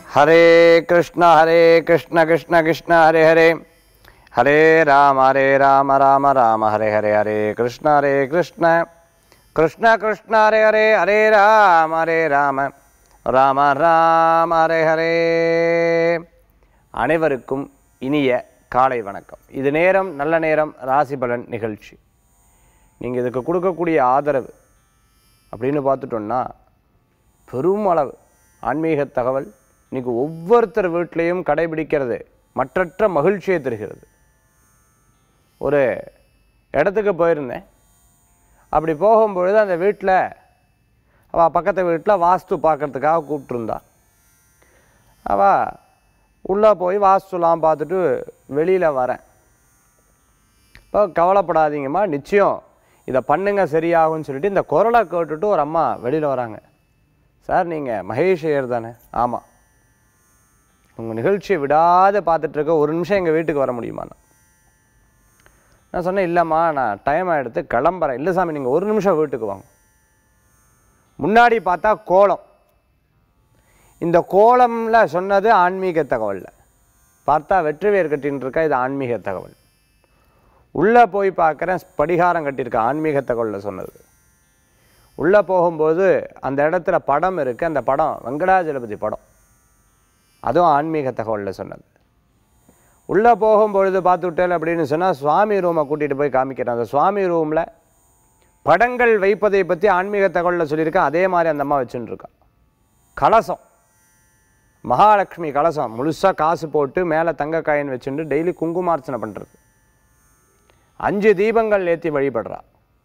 ஹரே கிருஷ்ண ஹரே கிருஷ்ண கிருஷ்ண கிருஷ்ண ஹரே ஹரே ஹரே ராம ஹரே ராம ராம ராம ஹரே ஹரே ஹரே கிருஷ்ண ஹரே கிருஷ்ண கிருஷ்ண கிருஷ்ண ஹரே ஹரே ஹரே ராம ஹரே ராம ராம ராம ஹரே ஹரே அனைவருக்கும் இனிய காலை வணக்கம் இது நேரம் நல்ல நேரம் ராசி பலன் நிகழ்ச்சி நீங்கள் இதுக்கு கொடுக்கக்கூடிய ஆதரவு அப்படின்னு பார்த்துட்டோம்னா பெருமளவு ஆன்மீக தகவல் இன்னைக்கு ஒவ்வொருத்தர் வீட்லேயும் கடைபிடிக்கிறது மற்றற்ற மகிழ்ச்சியை தருகிறது ஒரு இடத்துக்கு போயிருந்தேன் அப்படி போகும்பொழுது அந்த வீட்டில் அவள் பக்கத்து வீட்டில் வாஸ்து பார்க்கறதுக்காக கூப்பிட்ருந்தா அவள் உள்ளே போய் வாஸ்துலாம் பார்த்துட்டு வெளியில் வரேன் இப்போ கவலைப்படாதீங்கம்மா நிச்சயம் இதை பண்ணுங்க சரியாகும்னு சொல்லிட்டு இந்த குரலை கேட்டுட்டு ஒரு அம்மா வெளியில் வராங்க சார் நீங்கள் மகேஷ் ஐயர் தானே ஆமாம் உங்கள் நிகழ்ச்சியை விடாத பார்த்துட்டு இருக்க ஒரு நிமிஷம் எங்கள் வீட்டுக்கு வர முடியுமா நான் சொன்னேன் இல்லைம்மா நான் டைம் ஆகிடுத்து கிளம்புறேன் இல்லை சாமி நீங்கள் ஒரு நிமிஷம் வீட்டுக்கு வாங்க முன்னாடி பார்த்தா கோலம் இந்த கோலம்ல சொன்னது ஆன்மீக தகவலில் பார்த்தா வெற்றிவேர் கட்டின்னு இருக்கா இது ஆன்மீக தகவல் உள்ளே போய் பார்க்குறேன் படிகாரம் கட்டியிருக்க ஆன்மீக தகவலில் சொன்னது உள்ளே போகும்போது அந்த இடத்துல படம் இருக்குது அந்த படம் வெங்கடாஜலபதி படம் அதுவும் ஆன்மீக தகவலில் சொன்னது உள்ளே போகும்பொழுது பார்த்துட்டேன் அப்படின்னு சொன்னால் சுவாமி ரூமை கூட்டிகிட்டு போய் காமிக்கிறேன் அந்த சுவாமி ரூமில் படங்கள் வைப்பதை பற்றி ஆன்மீக தகவலில் சொல்லியிருக்கேன் அதே மாதிரி அந்த அம்மா வச்சுன்னு இருக்கா கலசம் மகாலட்சுமி கலசம் முழுசாக காசு போட்டு மேலே தங்க காயின் வச்சுட்டு டெய்லி குங்குமார்ச்சனை பண்ணுறது அஞ்சு தீபங்கள் ஏற்றி வழிபடுறா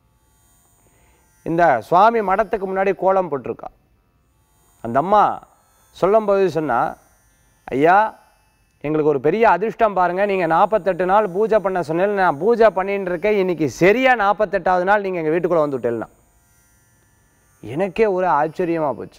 இந்த சுவாமி மடத்துக்கு முன்னாடி கோலம் போட்டிருக்கா அந்த அம்மா சொல்லும்போது சொன்னா ஐயா எங்களுக்கு ஒரு பெரிய அதிர்ஷ்டம் பாருங்கள் நீங்கள் நாற்பத்தெட்டு நாள் பூஜை பண்ண சொன்னேன் நான் பூஜை பண்ணின்னு இருக்கேன் இன்னைக்கு சரியாக நாற்பத்தெட்டாவது நாள் நீங்கள் எங்கள் வீட்டுக்குள்ளே வந்து விட்டேன்னா எனக்கே ஒரு ஆச்சரியமாக போச்சு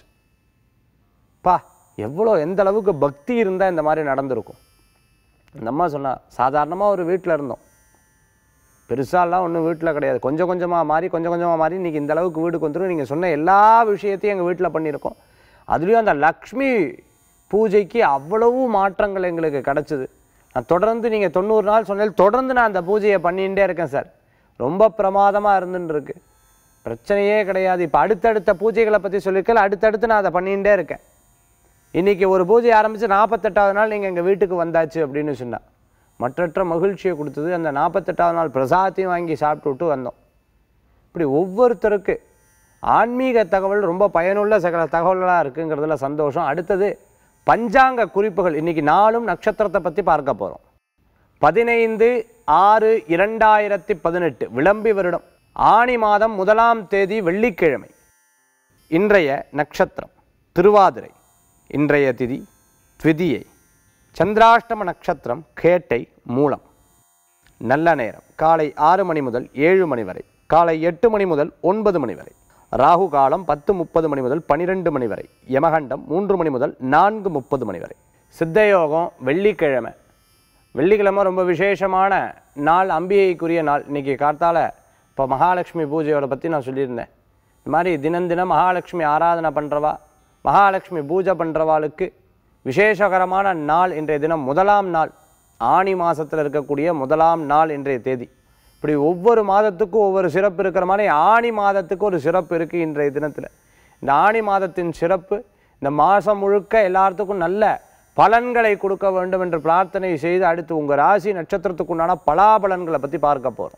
பா எவ்வளோ எந்த அளவுக்கு பக்தி இருந்தால் இந்த மாதிரி நடந்திருக்கும் அந்த அம்மா சொன்னா சாதாரணமாக ஒரு வீட்டில் இருந்தோம் பெருசாலாம் ஒன்றும் வீட்டில் கிடையாது கொஞ்சம் கொஞ்சமாக மாறி கொஞ்சம் கொஞ்சமாக மாறி இன்றைக்கி இந்த அளவுக்கு வீட்டுக்கு வந்துடும் நீங்கள் சொன்ன எல்லா விஷயத்தையும் எங்கள் வீட்டில் பண்ணியிருக்கோம் அதுலேயும் அந்த லக்ஷ்மி பூஜைக்கு அவ்வளவு மாற்றங்கள் எங்களுக்கு கிடச்சிது நான் தொடர்ந்து நீங்கள் தொண்ணூறு நாள் சொன்னேன் தொடர்ந்து நான் அந்த பூஜையை பண்ணிகிட்டே இருக்கேன் சார் ரொம்ப பிரமாதமாக இருந்துன்னு இருக்கு பிரச்சனையே கிடையாது இப்போ அடுத்தடுத்த பூஜைகளை பற்றி சொல்லியிருக்கல அடுத்தடுத்து நான் அதை பண்ணிகிட்டே இருக்கேன் இன்றைக்கி ஒரு பூஜை ஆரம்பித்து நாற்பத்தெட்டாவது நாள் நீங்கள் எங்கள் வீட்டுக்கு வந்தாச்சு அப்படின்னு சொன்னா மற்றற்ற மகிழ்ச்சியை கொடுத்தது அந்த நாற்பத்தெட்டாவது நாள் பிரசாதத்தையும் வாங்கி சாப்பிட்டு விட்டு வந்தோம் இப்படி ஒவ்வொருத்தருக்கு ஆன்மீக தகவல் ரொம்ப பயனுள்ள சகல தகவல்களாக இருக்குங்கிறதுல சந்தோஷம் அடுத்தது பஞ்சாங்க குறிப்புகள் இன்னைக்கு நாளும் நட்சத்திரத்தை பற்றி பார்க்க போகிறோம் பதினைந்து ஆறு இரண்டாயிரத்தி பதினெட்டு விளம்பி வருடம் ஆணி மாதம் முதலாம் தேதி வெள்ளிக்கிழமை இன்றைய நட்சத்திரம் திருவாதிரை இன்றைய திதி த்விதியை சந்திராஷ்டம நட்சத்திரம் கேட்டை மூலம் நல்ல நேரம் காலை ஆறு மணி முதல் ஏழு மணி வரை காலை எட்டு மணி முதல் ஒன்பது மணி வரை ராகு காலம் பத்து முப்பது மணி முதல் பனிரெண்டு மணி வரை யமகண்டம் மூன்று மணி முதல் நான்கு முப்பது மணி வரை சித்தயோகம் வெள்ளிக்கிழமை வெள்ளிக்கிழமை ரொம்ப விசேஷமான நாள் அம்பிகைக்குரிய நாள் இன்னைக்கு கார்த்தால இப்போ மகாலட்சுமி பூஜையோட பற்றி நான் சொல்லியிருந்தேன் இந்த மாதிரி தினம் தினம் மகாலட்சுமி ஆராதனை பண்ணுறவா மகாலட்சுமி பூஜை பண்ணுறவாளுக்கு விசேஷகரமான நாள் இன்றைய தினம் முதலாம் நாள் ஆணி மாதத்தில் இருக்கக்கூடிய முதலாம் நாள் இன்றைய தேதி இப்படி ஒவ்வொரு மாதத்துக்கும் ஒவ்வொரு சிறப்பு இருக்கிற மாதிரி ஆணி மாதத்துக்கு ஒரு சிறப்பு இருக்குது இன்றைய தினத்தில் இந்த ஆணி மாதத்தின் சிறப்பு இந்த மாதம் முழுக்க எல்லாத்துக்கும் நல்ல பலன்களை கொடுக்க வேண்டும் என்று பிரார்த்தனை செய்து அடுத்து உங்கள் ராசி நட்சத்திரத்துக்குண்டான பலாபலன்களை பற்றி பார்க்க போகிறோம்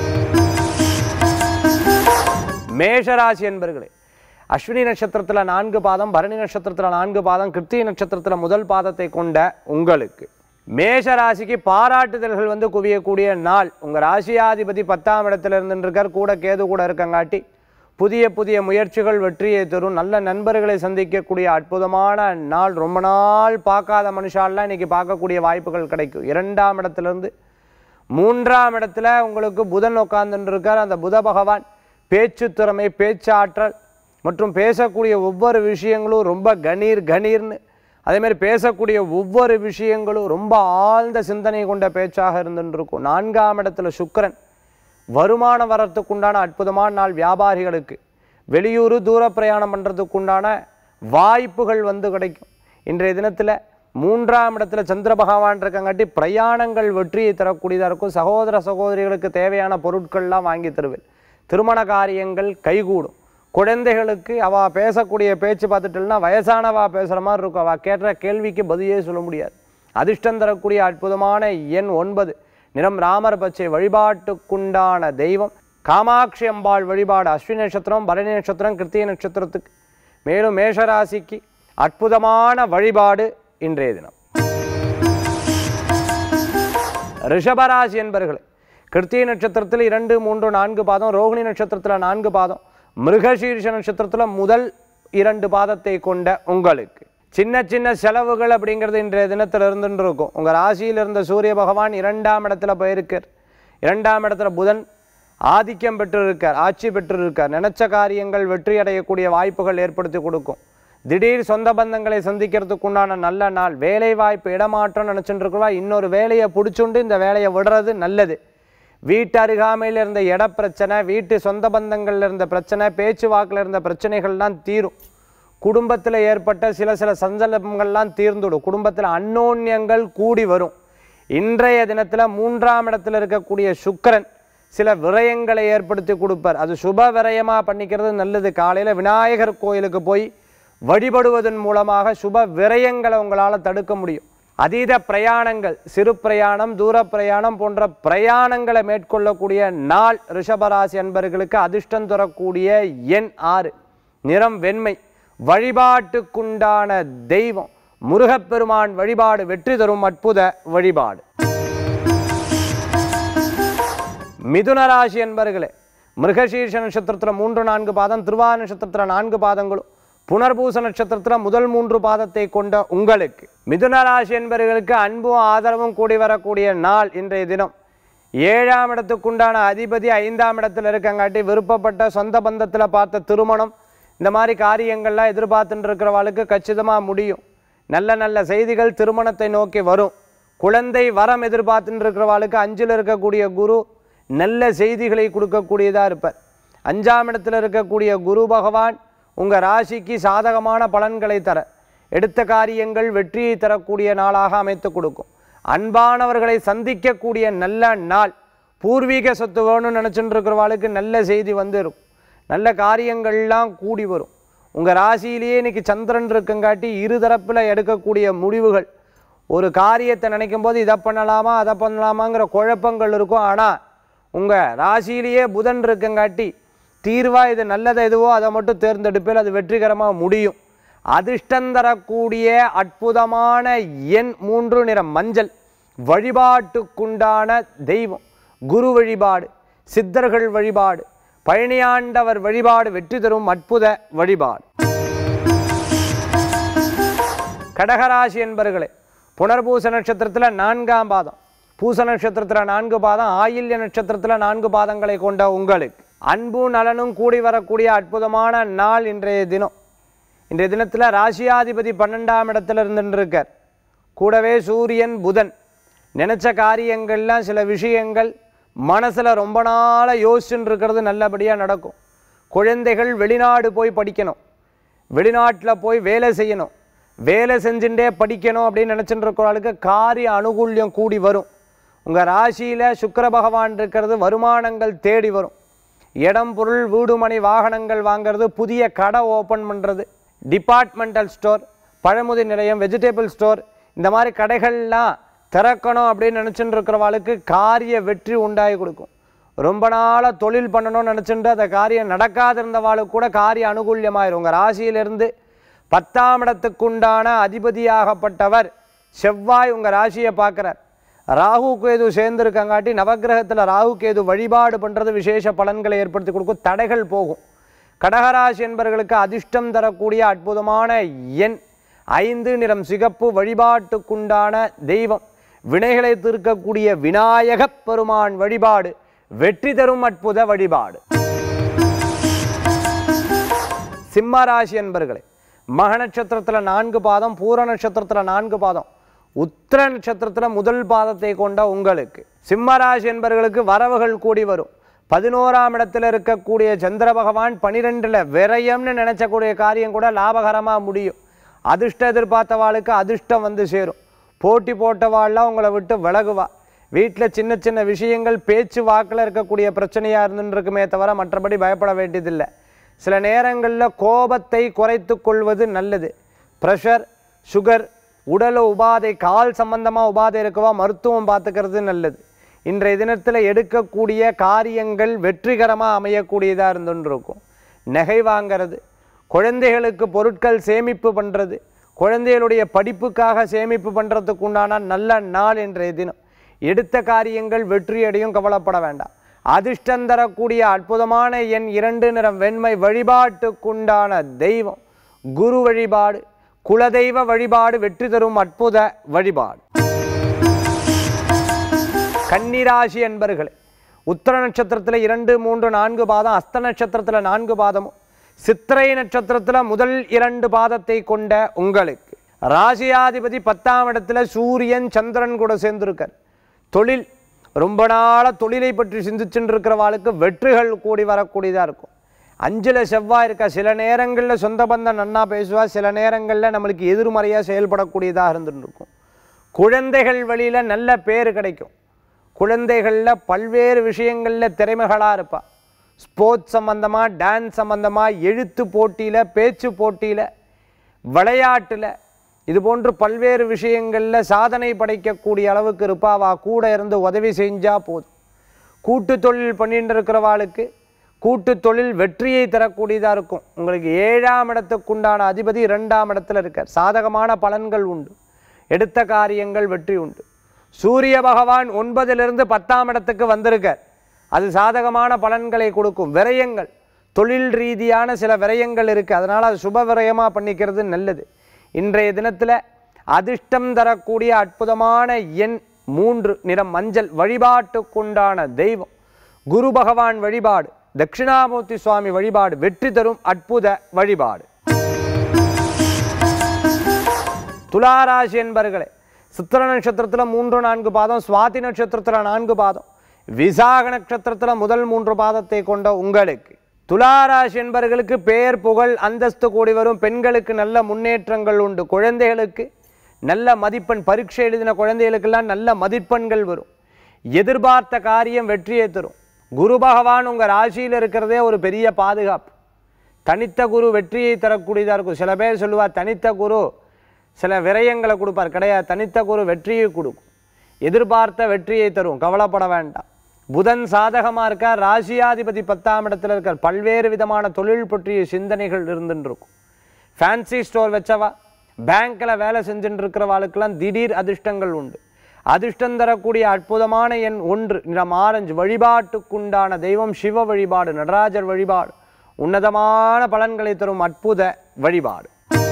மேஷராசி என்பர்களே அஸ்வினி நட்சத்திரத்தில் நான்கு பாதம் பரணி நட்சத்திரத்தில் நான்கு பாதம் கிருத்திகை நட்சத்திரத்தில் முதல் பாதத்தை கொண்ட உங்களுக்கு மேஷ ராசிக்கு பாராட்டுதல்கள் வந்து குவியக்கூடிய நாள் உங்கள் ராசியாதிபதி பத்தாம் இடத்துல இருந்துருக்கார் கூட கேது கூட இருக்கங்காட்டி புதிய புதிய முயற்சிகள் வெற்றியை தரும் நல்ல நண்பர்களை சந்திக்கக்கூடிய அற்புதமான நாள் ரொம்ப நாள் பார்க்காத மனுஷாலாம் இன்னைக்கு பார்க்கக்கூடிய வாய்ப்புகள் கிடைக்கும் இரண்டாம் இடத்திலிருந்து மூன்றாம் இடத்துல உங்களுக்கு புதன் உட்கார்ந்துட்டு இருக்கார் அந்த புத பகவான் பேச்சு திறமை பேச்சாற்றல் மற்றும் பேசக்கூடிய ஒவ்வொரு விஷயங்களும் ரொம்ப கணீர் கணீர்னு அதே மாதிரி பேசக்கூடிய ஒவ்வொரு விஷயங்களும் ரொம்ப ஆழ்ந்த சிந்தனை கொண்ட பேச்சாக இருந்துட்டு இருக்கும் நான்காம் இடத்துல சுக்கிரன் வருமானம் வரத்துக்கு உண்டான அற்புதமான நாள் வியாபாரிகளுக்கு வெளியூர் தூர பிரயாணம் பண்ணுறதுக்கு உண்டான வாய்ப்புகள் வந்து கிடைக்கும் இன்றைய தினத்தில் மூன்றாம் இடத்துல சந்திர பகவான் இருக்கங்காட்டி பிரயாணங்கள் வெற்றியை தரக்கூடியதாக இருக்கும் சகோதர சகோதரிகளுக்கு தேவையான பொருட்கள்லாம் வாங்கி தருவேன் திருமண காரியங்கள் கைகூடும் குழந்தைகளுக்கு அவ பேசக்கூடிய பேச்சு பார்த்துட்டுனா வயசானவா பேசுகிற மாதிரி இருக்கும் அவள் கேட்ட கேள்விக்கு பதிலே சொல்ல முடியாது அதிர்ஷ்டம் தரக்கூடிய அற்புதமான எண் ஒன்பது நிறம் ராமர் பச்சை வழிபாட்டுக்குண்டான தெய்வம் காமாட்சி அம்பாள் வழிபாடு அஸ்வினி நட்சத்திரம் பரணி நட்சத்திரம் கிருத்திகை நட்சத்திரத்துக்கு மேலும் மேஷராசிக்கு அற்புதமான வழிபாடு இன்றைய தினம் ரிஷபராசி என்பர்களே கிருத்திகை நட்சத்திரத்தில் இரண்டு மூன்று நான்கு பாதம் ரோகிணி நட்சத்திரத்தில் நான்கு பாதம் மிருகசீர்ஷ நட்சத்திரத்தில் முதல் இரண்டு பாதத்தை கொண்ட உங்களுக்கு சின்ன சின்ன செலவுகள் அப்படிங்கிறது இன்றைய தினத்தில் இருந்துட்டு இருக்கும் உங்கள் ராசியில் இருந்த சூரிய பகவான் இரண்டாம் இடத்துல போயிருக்கார் இரண்டாம் இடத்துல புதன் ஆதிக்கம் பெற்றிருக்கார் ஆட்சி பெற்றிருக்கார் நினைச்ச காரியங்கள் வெற்றி அடையக்கூடிய வாய்ப்புகள் ஏற்படுத்தி கொடுக்கும் திடீர் சொந்த பந்தங்களை சந்திக்கிறதுக்கு உண்டான நல்ல நாள் வேலை வாய்ப்பு இடமாற்றம் நினச்சிட்டு இருக்கிறவா இன்னொரு வேலையை பிடிச்சுண்டு இந்த வேலையை விடுறது நல்லது வீட்டு அருகாமையில் இருந்த இட பிரச்சனை வீட்டு சொந்த பந்தங்கள்ல இருந்த பிரச்சனை பேச்சுவாக்கில் இருந்த பிரச்சனைகள்லாம் தீரும் குடும்பத்தில் ஏற்பட்ட சில சில சஞ்சலங்கள்லாம் தீர்ந்துடும் குடும்பத்தில் அன்னோன்யங்கள் கூடி வரும் இன்றைய தினத்தில் மூன்றாம் இடத்துல இருக்கக்கூடிய சுக்கிரன் சில விரயங்களை ஏற்படுத்தி கொடுப்பார் அது சுப விரயமாக பண்ணிக்கிறது நல்லது காலையில் விநாயகர் கோயிலுக்கு போய் வழிபடுவதன் மூலமாக சுப விரயங்களை உங்களால் தடுக்க முடியும் அதீத பிரயாணங்கள் சிறு பிரயாணம் தூர பிரயாணம் போன்ற பிரயாணங்களை மேற்கொள்ளக்கூடிய நாள் ரிஷபராசி அன்பர்களுக்கு அதிர்ஷ்டம் தரக்கூடிய எண் ஆறு நிறம் வெண்மை வழிபாட்டுக்குண்டான தெய்வம் முருகப்பெருமான் வழிபாடு வெற்றி தரும் அற்புத வழிபாடு மிதுன ராசி என்பர்களே மிருகசீர்ஷ நட்சத்திரத்தில் மூன்று நான்கு பாதம் திருவா நட்சத்திரத்தில் நான்கு பாதங்களும் புனர்பூச நட்சத்திரத்தில் முதல் மூன்று பாதத்தை கொண்ட உங்களுக்கு மிதுன ராசி என்பவர்களுக்கு அன்பும் ஆதரவும் கூடி வரக்கூடிய நாள் இன்றைய தினம் ஏழாம் இடத்துக்குண்டான அதிபதி ஐந்தாம் இடத்துல இருக்கங்காட்டி விருப்பப்பட்ட சொந்த பந்தத்தில் பார்த்த திருமணம் இந்த மாதிரி காரியங்கள்லாம் எதிர்பார்த்துட்டு இருக்கிறவாளுக்கு கச்சிதமாக முடியும் நல்ல நல்ல செய்திகள் திருமணத்தை நோக்கி வரும் குழந்தை வரம் எதிர்பார்த்துட்டு இருக்கிறவாளுக்கு அஞ்சில் இருக்கக்கூடிய குரு நல்ல செய்திகளை கொடுக்கக்கூடியதாக இருப்பார் அஞ்சாம் இடத்துல இருக்கக்கூடிய குரு பகவான் உங்கள் ராசிக்கு சாதகமான பலன்களை தர எடுத்த காரியங்கள் வெற்றியை தரக்கூடிய நாளாக அமைத்து கொடுக்கும் அன்பானவர்களை சந்திக்கக்கூடிய நல்ல நாள் பூர்வீக சொத்து வேணும்னு நினச்சிட்டு இருக்கிறவாளுக்கு நல்ல செய்தி வந்துடும் நல்ல காரியங்கள்லாம் கூடி வரும் உங்கள் ராசியிலேயே இன்னைக்கு சந்திரன் இருக்குங்காட்டி இருதரப்பில் எடுக்கக்கூடிய முடிவுகள் ஒரு காரியத்தை நினைக்கும் போது இதை பண்ணலாமா அதை பண்ணலாமாங்கிற குழப்பங்கள் இருக்கும் ஆனால் உங்கள் ராசியிலேயே புதன் இருக்குங்காட்டி தீர்வா இது நல்லது எதுவோ அதை மட்டும் தேர்ந்தெடுப்பில் அது வெற்றிகரமாக முடியும் அதிர்ஷ்டம் தரக்கூடிய அற்புதமான எண் மூன்று நிறம் மஞ்சள் வழிபாட்டுக்குண்டான தெய்வம் குரு வழிபாடு சித்தர்கள் வழிபாடு பழனியாண்டவர் வழிபாடு வெற்றி தரும் அற்புத வழிபாடு கடகராசி என்பர்களே புனர்பூச நட்சத்திரத்தில் நான்காம் பாதம் பூச நட்சத்திரத்தில் நான்கு பாதம் ஆயில்ய நட்சத்திரத்தில் நான்கு பாதங்களை கொண்ட உங்களுக்கு அன்பும் நலனும் கூடி வரக்கூடிய அற்புதமான நாள் இன்றைய தினம் இன்றைய தினத்தில் ராசியாதிபதி பன்னெண்டாம் இடத்துல இருந்துட்டு இருக்கார் கூடவே சூரியன் புதன் நினைச்ச காரியங்கள்லாம் சில விஷயங்கள் மனசில் ரொம்ப நாளாக யோசிச்சுட்டு இருக்கிறது நல்லபடியாக நடக்கும் குழந்தைகள் வெளிநாடு போய் படிக்கணும் வெளிநாட்டில் போய் வேலை செய்யணும் வேலை செஞ்சுட்டே படிக்கணும் அப்படின்னு நினச்சிட்டு இருக்கிறவங்களுக்கு காரிய அனுகூல்யம் கூடி வரும் உங்கள் ராசியில் சுக்கிர பகவான் இருக்கிறது வருமானங்கள் தேடி வரும் இடம் பொருள் வீடு மனை வாகனங்கள் வாங்குறது புதிய கடை ஓப்பன் பண்ணுறது டிபார்ட்மெண்டல் ஸ்டோர் பழமுதி நிலையம் வெஜிடபிள் ஸ்டோர் இந்த மாதிரி கடைகள்லாம் திறக்கணும் அப்படின்னு நினச்சிட்டு இருக்கிறவாளுக்கு காரிய வெற்றி உண்டாகி கொடுக்கும் ரொம்ப நாளாக தொழில் பண்ணணும்னு நினச்சிட்டு அந்த காரியம் நடக்காதிருந்தவாளுக்கு கூட காரிய அனுகூல்யமாயிரும் உங்கள் ராசியிலிருந்து பத்தாம் இடத்துக்குண்டான அதிபதியாகப்பட்டவர் செவ்வாய் உங்கள் ராசியை பார்க்குறார் ராகு கேது சேர்ந்துருக்கங்காட்டி நவக்கிரகத்தில் ராகு கேது வழிபாடு பண்ணுறது விசேஷ பலன்களை ஏற்படுத்தி கொடுக்கும் தடைகள் போகும் கடகராசி என்பவர்களுக்கு அதிர்ஷ்டம் தரக்கூடிய அற்புதமான எண் ஐந்து நிறம் சிகப்பு வழிபாட்டுக்குண்டான தெய்வம் வினைகளை தீர்க்கக்கூடிய விநாயகப் பெருமான் வழிபாடு வெற்றி தரும் அற்புத வழிபாடு சிம்ம ராசி என்பர்களே மக நட்சத்திரத்தில் நான்கு பாதம் பூர நட்சத்திரத்தில் நான்கு பாதம் உத்திர நட்சத்திரத்தில் முதல் பாதத்தை கொண்ட உங்களுக்கு சிம்ம ராசி என்பவர்களுக்கு வரவுகள் கூடி வரும் பதினோராம் இடத்துல இருக்கக்கூடிய சந்திர பகவான் பனிரெண்டில் விரயம்னு நினைச்சக்கூடிய காரியம் கூட லாபகரமாக முடியும் அதிர்ஷ்டம் எதிர்பார்த்தவாளுக்கு அதிர்ஷ்டம் வந்து சேரும் போட்டி போட்டவாள்லாம் உங்களை விட்டு விலகுவா வீட்டில் சின்ன சின்ன விஷயங்கள் பேச்சு வாக்கில் இருக்கக்கூடிய பிரச்சனையாக இருந்துருக்குமே தவிர மற்றபடி பயப்பட வேண்டியதில்லை சில நேரங்களில் கோபத்தை குறைத்து கொள்வது நல்லது ப்ரெஷர் சுகர் உடல் உபாதை கால் சம்பந்தமாக உபாதை இருக்கவா மருத்துவம் பார்த்துக்கிறது நல்லது இன்றைய தினத்தில் எடுக்கக்கூடிய காரியங்கள் வெற்றிகரமாக அமையக்கூடியதாக இருந்துன்னு இருக்கும் நகை வாங்கிறது குழந்தைகளுக்கு பொருட்கள் சேமிப்பு பண்ணுறது குழந்தைகளுடைய படிப்புக்காக சேமிப்பு பண்ணுறதுக்கு உண்டான நல்ல நாள் இன்றைய தினம் எடுத்த காரியங்கள் வெற்றியடையும் கவலைப்பட வேண்டாம் அதிர்ஷ்டம் தரக்கூடிய அற்புதமான எண் இரண்டு நிறம் வெண்மை வழிபாட்டுக்குண்டான தெய்வம் குரு வழிபாடு குலதெய்வ வழிபாடு வெற்றி தரும் அற்புத வழிபாடு கன்னிராசி என்பர்களே உத்தர நட்சத்திரத்தில் இரண்டு மூன்று நான்கு பாதம் அஸ்த நட்சத்திரத்தில் நான்கு பாதமும் சித்திரை நட்சத்திரத்தில் முதல் இரண்டு பாதத்தை கொண்ட உங்களுக்கு ராசியாதிபதி பத்தாம் இடத்துல சூரியன் சந்திரன் கூட சேர்ந்திருக்கார் தொழில் ரொம்ப நாளாக தொழிலை பற்றி சிந்திச்சுட்டு இருக்கிறவாளுக்கு வெற்றிகள் கூடி வரக்கூடியதாக இருக்கும் அஞ்சில் செவ்வாய் இருக்கா சில நேரங்களில் சொந்த பந்தம் நன்னா பேசுவா சில நேரங்களில் நம்மளுக்கு எதிர்மறையாக செயல்படக்கூடியதாக இருந்துட்டு இருக்கும் குழந்தைகள் வழியில் நல்ல பேர் கிடைக்கும் குழந்தைகளில் பல்வேறு விஷயங்களில் திறமைகளாக இருப்பா ஸ்போர்ட்ஸ் சம்மந்தமாக டான்ஸ் சம்மந்தமாக எழுத்து போட்டியில் பேச்சு போட்டியில் விளையாட்டில் இது போன்று பல்வேறு விஷயங்களில் சாதனை படைக்கக்கூடிய அளவுக்கு இருப்பாவா கூட இருந்து உதவி செஞ்சால் போதும் கூட்டு தொழில் பண்ணிட்டு இருக்கிறவாளுக்கு கூட்டு தொழில் வெற்றியை தரக்கூடியதாக இருக்கும் உங்களுக்கு ஏழாம் இடத்துக்குண்டான அதிபதி இரண்டாம் இடத்துல இருக்கார் சாதகமான பலன்கள் உண்டு எடுத்த காரியங்கள் வெற்றி உண்டு சூரிய பகவான் ஒன்பதிலிருந்து பத்தாம் இடத்துக்கு வந்திருக்கார் அது சாதகமான பலன்களை கொடுக்கும் விரயங்கள் தொழில் ரீதியான சில விரயங்கள் இருக்குது அதனால் அது சுப விரயமாக பண்ணிக்கிறது நல்லது இன்றைய தினத்தில் அதிர்ஷ்டம் தரக்கூடிய அற்புதமான எண் மூன்று நிறம் மஞ்சள் வழிபாட்டுக்குண்டான தெய்வம் குரு பகவான் வழிபாடு தட்சிணாமூர்த்தி சுவாமி வழிபாடு வெற்றி தரும் அற்புத வழிபாடு துளாராசி என்பர்களே சித்திர நட்சத்திரத்தில் மூன்று நான்கு பாதம் சுவாதி நட்சத்திரத்தில் நான்கு பாதம் விசாக நட்சத்திரத்தில் முதல் மூன்று பாதத்தை கொண்ட உங்களுக்கு துளாராசி என்பவர்களுக்கு பேர் புகழ் அந்தஸ்து கூடி வரும் பெண்களுக்கு நல்ல முன்னேற்றங்கள் உண்டு குழந்தைகளுக்கு நல்ல மதிப்பெண் பரீட்சை எழுதின குழந்தைகளுக்கெல்லாம் நல்ல மதிப்பெண்கள் வரும் எதிர்பார்த்த காரியம் வெற்றியை தரும் குரு பகவான் உங்கள் ராசியில் இருக்கிறதே ஒரு பெரிய பாதுகாப்பு தனித்த குரு வெற்றியை தரக்கூடியதாக இருக்கும் சில பேர் சொல்லுவா தனித்த குரு சில விரயங்களை கொடுப்பார் கிடையாது தனித்த குரு வெற்றியை கொடுக்கும் எதிர்பார்த்த வெற்றியை தரும் கவலைப்பட வேண்டாம் புதன் சாதகமாக இருக்கார் ராசியாதிபதி பத்தாம் இடத்துல இருக்கார் பல்வேறு விதமான தொழில் பற்றிய சிந்தனைகள் இருந்துட்டு இருக்கும் ஃபேன்சி ஸ்டோர் வச்சவா பேங்க்கில் வேலை செஞ்சுட்டு இருக்கிறவாளுக்கெல்லாம் திடீர் அதிர்ஷ்டங்கள் உண்டு அதிர்ஷ்டம் தரக்கூடிய அற்புதமான எண் ஒன்று நிறம் ஆரஞ்சு வழிபாட்டுக்குண்டான தெய்வம் சிவ வழிபாடு நடராஜர் வழிபாடு உன்னதமான பலன்களை தரும் அற்புத வழிபாடு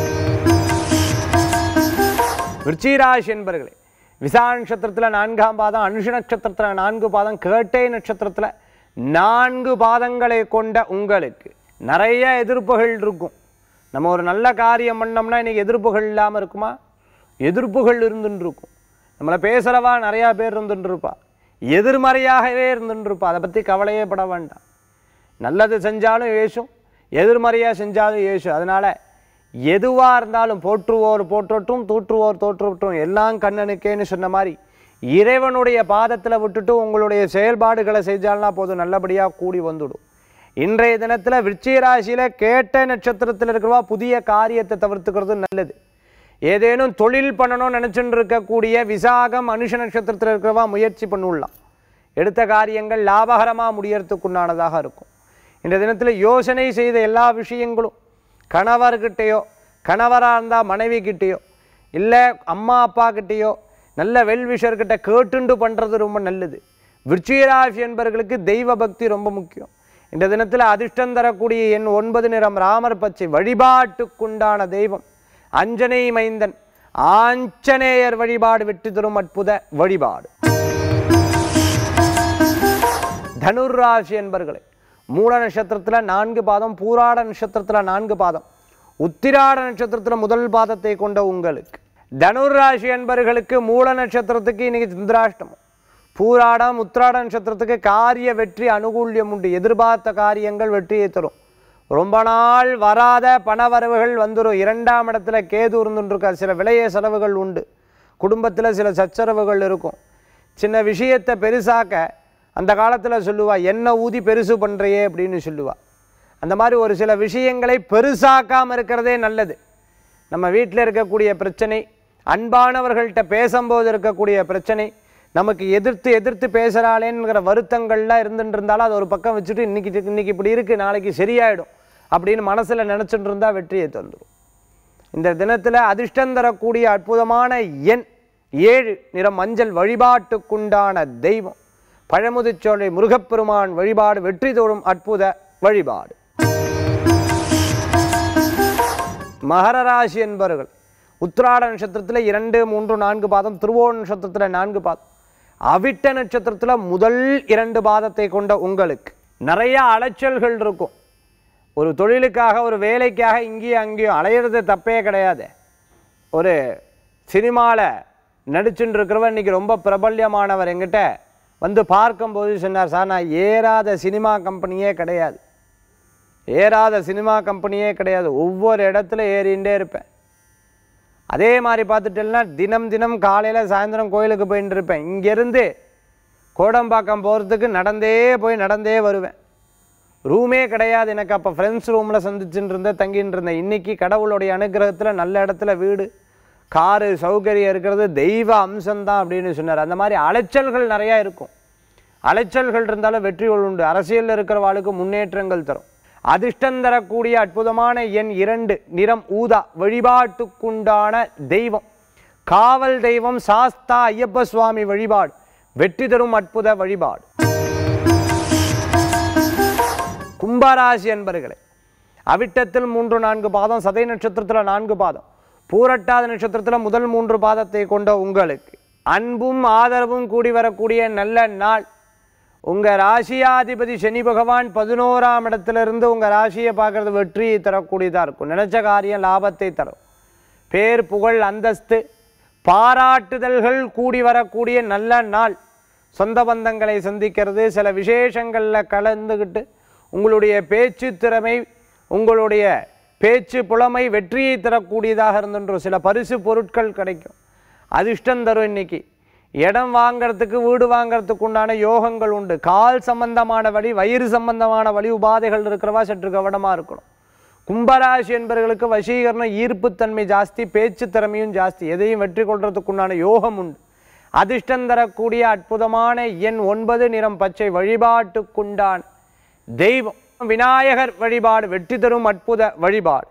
விருச்சிராசி என்பர்களே விசா நட்சத்திரத்தில் நான்காம் பாதம் அனுஷ நட்சத்திரத்தில் நான்கு பாதம் கேட்டை நட்சத்திரத்தில் நான்கு பாதங்களை கொண்ட உங்களுக்கு நிறைய எதிர்ப்புகள் இருக்கும் நம்ம ஒரு நல்ல காரியம் பண்ணோம்னா இன்னைக்கு எதிர்ப்புகள் இல்லாமல் இருக்குமா எதிர்ப்புகள் இருந்துட்டு இருக்கும் நம்மளை பேசுகிறவா நிறையா பேர் இருந்துட்டு இருப்பா எதிர்மறையாகவே இருந்துட்டு இருப்பா அதை பற்றி கவலையே பட வேண்டாம் நல்லது செஞ்சாலும் ஏசும் எதிர்மறையாக செஞ்சாலும் ஏசும் அதனால் எதுவாக இருந்தாலும் போற்றுவோர் போற்றட்டும் தூற்றுவோர் தோற்றட்டும் எல்லாம் கண்ணனுக்கேன்னு சொன்ன மாதிரி இறைவனுடைய பாதத்தில் விட்டுட்டு உங்களுடைய செயல்பாடுகளை செஞ்சால்னா போதும் நல்லபடியாக கூடி வந்துடும் இன்றைய தினத்தில் விருச்சிக ராசியில் கேட்ட நட்சத்திரத்தில் இருக்கிறவா புதிய காரியத்தை தவிர்த்துக்கிறது நல்லது ஏதேனும் தொழில் பண்ணணும்னு நினச்சிட்டு இருக்கக்கூடிய விசாகம் அனுஷ நட்சத்திரத்தில் இருக்கிறவா முயற்சி பண்ணிவிடலாம் எடுத்த காரியங்கள் லாபகரமாக முடியறதுக்குண்டானதாக இருக்கும் இந்த தினத்தில் யோசனை செய்த எல்லா விஷயங்களும் கணவர்கிட்டயோ கணவராக இருந்தால் மனைவி கிட்டேயோ இல்லை அம்மா அப்பா கிட்டேயோ நல்ல வெல்விஷர்கிட்ட கேட்டுண்டு பண்ணுறது ரொம்ப நல்லது விருச்சிகராசி என்பவர்களுக்கு தெய்வ பக்தி ரொம்ப முக்கியம் இந்த தினத்தில் அதிர்ஷ்டம் தரக்கூடிய எண் ஒன்பது நிறம் ராமர் பச்சை வழிபாட்டுக்குண்டான தெய்வம் அஞ்சனை மைந்தன் ஆஞ்சநேயர் வழிபாடு வெற்றி தரும் அற்புத வழிபாடு தனுர்ராசி என்பர்களே மூல நட்சத்திரத்தில் நான்கு பாதம் பூராட நட்சத்திரத்தில் நான்கு பாதம் உத்திராட நட்சத்திரத்தில் முதல் பாதத்தை கொண்ட உங்களுக்கு தனுர்ராசி என்பர்களுக்கு மூல நட்சத்திரத்துக்கு இன்னைக்கு சந்திராஷ்டமம் பூராடம் உத்திராட நட்சத்திரத்துக்கு காரிய வெற்றி அனுகூல்யம் உண்டு எதிர்பார்த்த காரியங்கள் வெற்றியை தரும் ரொம்ப நாள் வராத பணவரவுகள் வந்துடும் இரண்டாம் இடத்துல கேது இருந்துருக்கா சில விளைய செலவுகள் உண்டு குடும்பத்தில் சில சச்சரவுகள் இருக்கும் சின்ன விஷயத்தை பெருசாக்க அந்த காலத்தில் சொல்லுவா என்ன ஊதி பெருசு பண்ணுறியே அப்படின்னு சொல்லுவா அந்த மாதிரி ஒரு சில விஷயங்களை பெருசாக்காமல் இருக்கிறதே நல்லது நம்ம வீட்டில் இருக்கக்கூடிய பிரச்சனை அன்பானவர்கள்ட்ட பேசும்போது இருக்கக்கூடிய பிரச்சனை நமக்கு எதிர்த்து எதிர்த்து பேசுகிறாளேங்கிற வருத்தங்கள்லாம் இருந்துட்டு இருந்தாலும் அதை ஒரு பக்கம் வச்சுட்டு இன்னைக்கு இன்னைக்கு இப்படி இருக்குது நாளைக்கு சரியாயிடும் அப்படின்னு மனசில் நினச்சிட்டு இருந்தால் வெற்றியை தந்துடும் இந்த தினத்தில் அதிர்ஷ்டம் தரக்கூடிய அற்புதமான எண் ஏழு நிறம் மஞ்சள் வழிபாட்டுக்குண்டான தெய்வம் பழமுதிர்ச்சோலை முருகப்பெருமான் வழிபாடு வெற்றி தோறும் அற்புத வழிபாடு மகர ராசி என்பவர்கள் உத்திராட நட்சத்திரத்தில் இரண்டு மூன்று நான்கு பாதம் திருவோண நட்சத்திரத்தில் நான்கு பாதம் அவிட்ட நட்சத்திரத்தில் முதல் இரண்டு பாதத்தை கொண்ட உங்களுக்கு நிறைய அலைச்சல்கள் இருக்கும் ஒரு தொழிலுக்காக ஒரு வேலைக்காக இங்கேயும் அங்கேயும் அலையிறது தப்பே கிடையாது ஒரு சினிமாவில் நடிச்சுட்டு இருக்கிறவர் இன்னைக்கு ரொம்ப பிரபல்யமானவர் எங்கிட்ட வந்து பார்க்கும்போது சொன்னார் சார் நான் ஏறாத சினிமா கம்பெனியே கிடையாது ஏறாத சினிமா கம்பெனியே கிடையாது ஒவ்வொரு இடத்துல ஏறிண்டே இருப்பேன் அதே மாதிரி பார்த்துட்டேன்னா தினம் தினம் காலையில் சாயந்தரம் கோயிலுக்கு போயிட்டு இருப்பேன் இங்கேருந்து கோடம்பாக்கம் போகிறதுக்கு நடந்தே போய் நடந்தே வருவேன் ரூமே கிடையாது எனக்கு அப்போ ஃப்ரெண்ட்ஸ் ரூமில் சந்திச்சுட்டு இருந்தேன் தங்கிட்டு இருந்தேன் இன்றைக்கி கடவுளுடைய அனுகிரகத்தில் நல்ல இடத்துல வீடு காரு சௌகரியம் இருக்கிறது தெய்வ அம்சம்தான் அப்படின்னு சொன்னார் அந்த மாதிரி அலைச்சல்கள் நிறையா இருக்கும் அலைச்சல்கள் இருந்தாலும் வெற்றிகள் உண்டு அரசியலில் இருக்கிறவாளுக்கு முன்னேற்றங்கள் தரும் அதிர்ஷ்டம் தரக்கூடிய அற்புதமான எண் இரண்டு நிறம் ஊதா வழிபாட்டுக்குண்டான தெய்வம் காவல் தெய்வம் சாஸ்தா ஐயப்ப சுவாமி வழிபாடு வெற்றி தரும் அற்புத வழிபாடு கும்பராசி என்பர்களே அவிட்டத்தில் மூன்று நான்கு பாதம் சதை நட்சத்திரத்தில் நான்கு பாதம் பூரட்டாத நட்சத்திரத்தில் முதல் மூன்று பாதத்தை கொண்ட உங்களுக்கு அன்பும் ஆதரவும் கூடி வரக்கூடிய நல்ல நாள் உங்கள் ராசியாதிபதி சனி பகவான் பதினோராம் இடத்திலிருந்து உங்கள் ராசியை பார்க்கறது வெற்றியை தரக்கூடியதாக இருக்கும் நினைச்ச காரியம் லாபத்தை தரும் பேர் புகழ் அந்தஸ்து பாராட்டுதல்கள் கூடி வரக்கூடிய நல்ல நாள் சொந்த பந்தங்களை சந்திக்கிறது சில விசேஷங்களில் கலந்துக்கிட்டு உங்களுடைய பேச்சு திறமை உங்களுடைய பேச்சு புலமை வெற்றியை தரக்கூடியதாக இருந்துன்றோம் சில பரிசு பொருட்கள் கிடைக்கும் அதிர்ஷ்டம் தரும் இன்னைக்கு இடம் வாங்கிறதுக்கு வீடு வாங்கிறதுக்கு உண்டான யோகங்கள் உண்டு கால் சம்பந்தமான வழி வயிறு சம்பந்தமான வழி உபாதைகள் இருக்கிறவா சற்று கவனமாக இருக்கணும் கும்பராசி என்பவர்களுக்கு வசீகரணம் ஈர்ப்புத்தன்மை ஜாஸ்தி பேச்சு திறமையும் ஜாஸ்தி எதையும் வெற்றி கொள்றதுக்கு உண்டான யோகம் உண்டு அதிர்ஷ்டம் தரக்கூடிய அற்புதமான எண் ஒன்பது நிறம் பச்சை வழிபாட்டுக்குண்டான தெய்வம் விநாயகர் வழிபாடு வெற்றி தரும் அற்புத வழிபாடு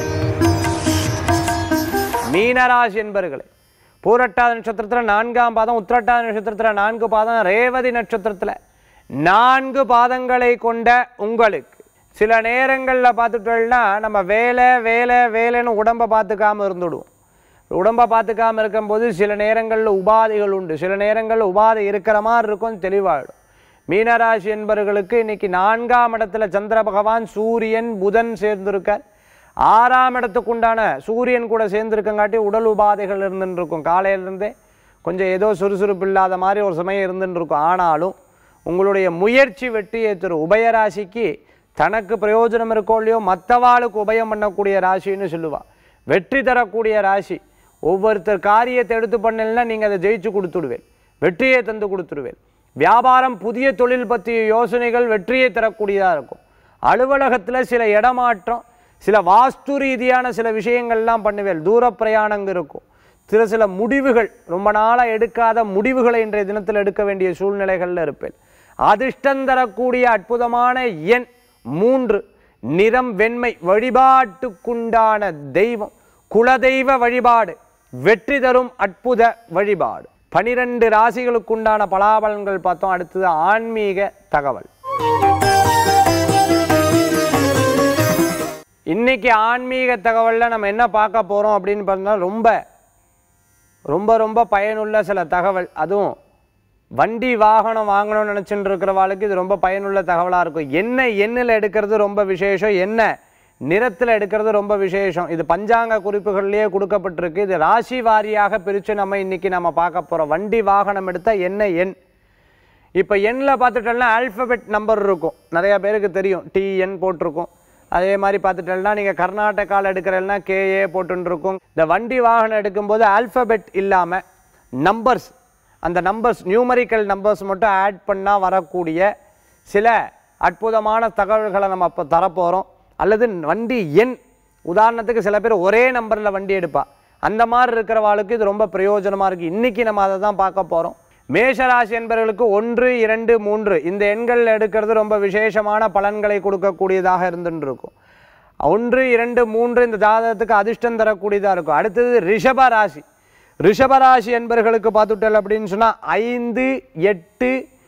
மீனராசி என்பர்களே பூரட்டாத நட்சத்திரத்தில் நான்காம் பாதம் உத்திரட்டாத நட்சத்திரத்தில் நான்கு பாதம் ரேவதி நட்சத்திரத்தில் நான்கு பாதங்களை கொண்ட உங்களுக்கு சில நேரங்களில் பார்த்துட்டோம்னா நம்ம வேலை வேலை வேலைன்னு உடம்பை பார்த்துக்காம இருந்துடுவோம் உடம்பை பார்த்துக்காம இருக்கும்போது சில நேரங்களில் உபாதைகள் உண்டு சில நேரங்களில் உபாதை இருக்கிற மாதிரி இருக்கும் தெளிவாயிடும் மீனராசி என்பவர்களுக்கு இன்னைக்கு நான்காம் இடத்துல சந்திர பகவான் சூரியன் புதன் சேர்ந்திருக்கார் ஆறாம் இடத்துக்கு உண்டான சூரியன் கூட சேர்ந்துருக்கங்காட்டி உடல் உபாதைகள் இருந்துட்டு இருக்கும் காலையிலேருந்தே கொஞ்சம் ஏதோ சுறுசுறுப்பு இல்லாத மாதிரி ஒரு சமயம் இருந்துட்டு இருக்கும் ஆனாலும் உங்களுடைய முயற்சி வெற்றியை தரும் உபயராசிக்கு தனக்கு பிரயோஜனம் இருக்கோ இல்லையோ மற்றவாளுக்கு உபயம் பண்ணக்கூடிய ராசின்னு சொல்லுவா வெற்றி தரக்கூடிய ராசி ஒவ்வொருத்தர் காரியத்தை எடுத்து பண்ணலைன்னா நீங்கள் அதை ஜெயிச்சு கொடுத்துடுவேன் வெற்றியை தந்து கொடுத்துடுவேன் வியாபாரம் புதிய தொழில் பற்றிய யோசனைகள் வெற்றியை தரக்கூடியதாக இருக்கும் அலுவலகத்தில் சில இடமாற்றம் சில வாஸ்து ரீதியான சில விஷயங்கள்லாம் பண்ணுவேன் தூர பிரயாணங்கள் இருக்கும் சில சில முடிவுகள் ரொம்ப நாளாக எடுக்காத முடிவுகளை இன்றைய தினத்தில் எடுக்க வேண்டிய சூழ்நிலைகளில் இருப்பேன் அதிர்ஷ்டம் தரக்கூடிய அற்புதமான எண் மூன்று நிறம் வெண்மை வழிபாட்டுக்குண்டான தெய்வம் குலதெய்வ வழிபாடு வெற்றி தரும் அற்புத வழிபாடு பனிரெண்டு ராசிகளுக்குண்டான பலாபலன்கள் பார்த்தோம் அடுத்தது ஆன்மீக தகவல் இன்னைக்கு ஆன்மீக தகவலில் நம்ம என்ன பார்க்க போகிறோம் அப்படின்னு பார்த்தா ரொம்ப ரொம்ப ரொம்ப பயனுள்ள சில தகவல் அதுவும் வண்டி வாகனம் வாங்கணும்னு நினச்சிட்டு இருக்கிறவாளுக்கு இது ரொம்ப பயனுள்ள தகவலாக இருக்கும் என்ன எண்ணில் எடுக்கிறது ரொம்ப விசேஷம் என்ன நிறத்தில் எடுக்கிறது ரொம்ப விசேஷம் இது பஞ்சாங்க குறிப்புகள்லேயே கொடுக்கப்பட்டிருக்கு இது ராசி வாரியாக பிரித்து நம்ம இன்னைக்கு நம்ம பார்க்க போகிறோம் வண்டி வாகனம் எடுத்தால் என்ன எண் இப்போ எண்ணில் பார்த்துட்டோம்னா ஆல்ஃபபெட் நம்பர் இருக்கும் நிறையா பேருக்கு தெரியும் டிஎன் போட்டிருக்கும் அதே மாதிரி பார்த்துட்டேன்னா நீங்கள் கர்நாடகாவில் எடுக்கிறேன்னா கேஏ போட்டுன்னு இருக்கும் இந்த வண்டி வாகனம் எடுக்கும்போது ஆல்ஃபபெட் இல்லாமல் நம்பர்ஸ் அந்த நம்பர்ஸ் நியூமரிக்கல் நம்பர்ஸ் மட்டும் ஆட் பண்ணால் வரக்கூடிய சில அற்புதமான தகவல்களை நம்ம இப்போ தரப்போகிறோம் அல்லது வண்டி எண் உதாரணத்துக்கு சில பேர் ஒரே நம்பரில் வண்டி எடுப்பா அந்த மாதிரி இருக்கிறவாளுக்கு இது ரொம்ப பிரயோஜனமாக இருக்குது இன்றைக்கி நம்ம அதை தான் பார்க்க போகிறோம் மேஷராசி என்பவர்களுக்கு ஒன்று இரண்டு மூன்று இந்த எண்கள் எடுக்கிறது ரொம்ப விசேஷமான பலன்களை கொடுக்கக்கூடியதாக இருந்துட்டு இருக்கும் ஒன்று இரண்டு மூன்று இந்த ஜாதகத்துக்கு அதிர்ஷ்டம் தரக்கூடியதாக இருக்கும் அடுத்தது ரிஷப ராசி ரிஷபராசி என்பவர்களுக்கு பார்த்துட்டல் அப்படின்னு சொன்னால் ஐந்து எட்டு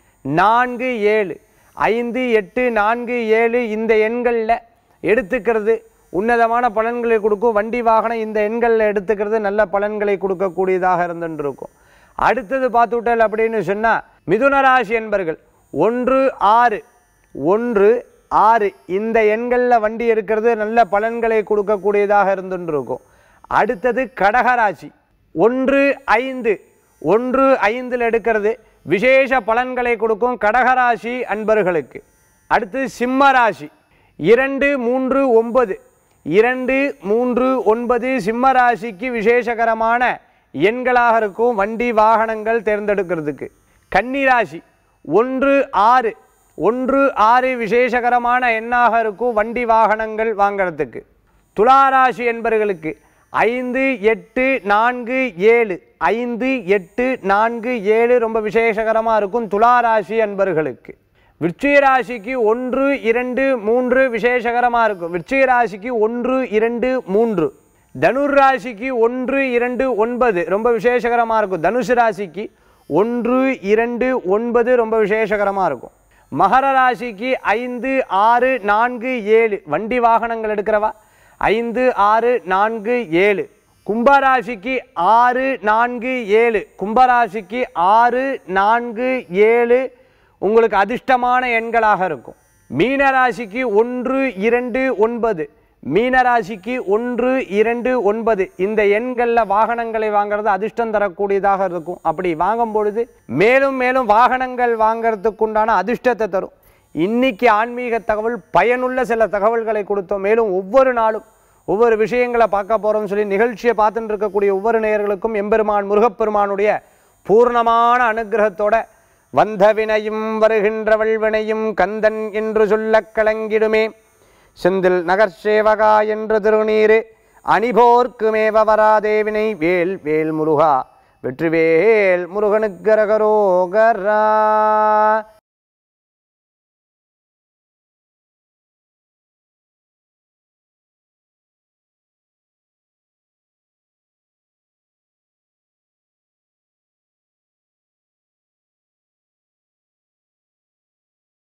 நான்கு ஏழு ஐந்து எட்டு நான்கு ஏழு இந்த எண்களில் எடுத்துக்கிறது உன்னதமான பலன்களை கொடுக்கும் வண்டி வாகனம் இந்த எண்களில் எடுத்துக்கிறது நல்ல பலன்களை கொடுக்கக்கூடியதாக இருந்துட்டு இருக்கும் அடுத்தது பார்த்துட்டல் அப்படின்னு சொன்னால் மிதுன ராசி என்பர்கள் ஒன்று ஆறு ஒன்று ஆறு இந்த எண்களில் வண்டி இருக்கிறது நல்ல பலன்களை கொடுக்கக்கூடியதாக இருந்துட்டு இருக்கும் அடுத்தது கடகராசி ஒன்று ஐந்து ஒன்று ஐந்தில் எடுக்கிறது விசேஷ பலன்களை கொடுக்கும் கடகராசி அன்பர்களுக்கு அடுத்து சிம்ம ராசி இரண்டு மூன்று ஒன்பது இரண்டு மூன்று ஒன்பது சிம்ம ராசிக்கு விசேஷகரமான எண்களாக இருக்கும் வண்டி வாகனங்கள் தேர்ந்தெடுக்கிறதுக்கு கன்னிராசி ஒன்று ஆறு ஒன்று ஆறு விசேஷகரமான எண்ணாக இருக்கும் வண்டி வாகனங்கள் வாங்கிறதுக்கு துளாராசி என்பவர்களுக்கு ஐந்து எட்டு நான்கு ஏழு ஐந்து எட்டு நான்கு ஏழு ரொம்ப விசேஷகரமாக இருக்கும் துளாராசி அன்பர்களுக்கு விருச்சிக ராசிக்கு ஒன்று இரண்டு மூன்று விசேஷகரமாக இருக்கும் விருச்சிக ராசிக்கு ஒன்று இரண்டு மூன்று தனுர் ராசிக்கு ஒன்று இரண்டு ஒன்பது ரொம்ப விசேஷகரமாக இருக்கும் தனுசு ராசிக்கு ஒன்று இரண்டு ஒன்பது ரொம்ப விசேஷகரமாக இருக்கும் மகர ராசிக்கு ஐந்து ஆறு நான்கு ஏழு வண்டி வாகனங்கள் எடுக்கிறவா ஐந்து ஆறு நான்கு ஏழு கும்பராசிக்கு ஆறு நான்கு ஏழு கும்பராசிக்கு ஆறு நான்கு ஏழு உங்களுக்கு அதிர்ஷ்டமான எண்களாக இருக்கும் மீனராசிக்கு ஒன்று இரண்டு ஒன்பது மீனராசிக்கு ஒன்று இரண்டு ஒன்பது இந்த எண்களில் வாகனங்களை வாங்குறது அதிர்ஷ்டம் தரக்கூடியதாக இருக்கும் அப்படி வாங்கும் பொழுது மேலும் மேலும் வாகனங்கள் வாங்கிறதுக்கு உண்டான அதிர்ஷ்டத்தை தரும் இன்னைக்கு ஆன்மீக தகவல் பயனுள்ள சில தகவல்களை கொடுத்தோம் மேலும் ஒவ்வொரு நாளும் ஒவ்வொரு விஷயங்களை பார்க்க போகிறோம்னு சொல்லி நிகழ்ச்சியை பார்த்துட்டு இருக்கக்கூடிய ஒவ்வொரு நேயர்களுக்கும் எம்பெருமான் முருகப்பெருமானுடைய பூர்ணமான அனுகிரகத்தோட வந்த வினையும் வருகின்றவள் வினையும் கந்தன் என்று சொல்லக் கலங்கிடுமே செந்தில் நகர்சேவகா என்று திருநீரு அணிபோர்க்கு மேவ வராதேவினை வேல் வேல் முருகா வெற்றிவேல் முருகனுக்கு ரகரோகரா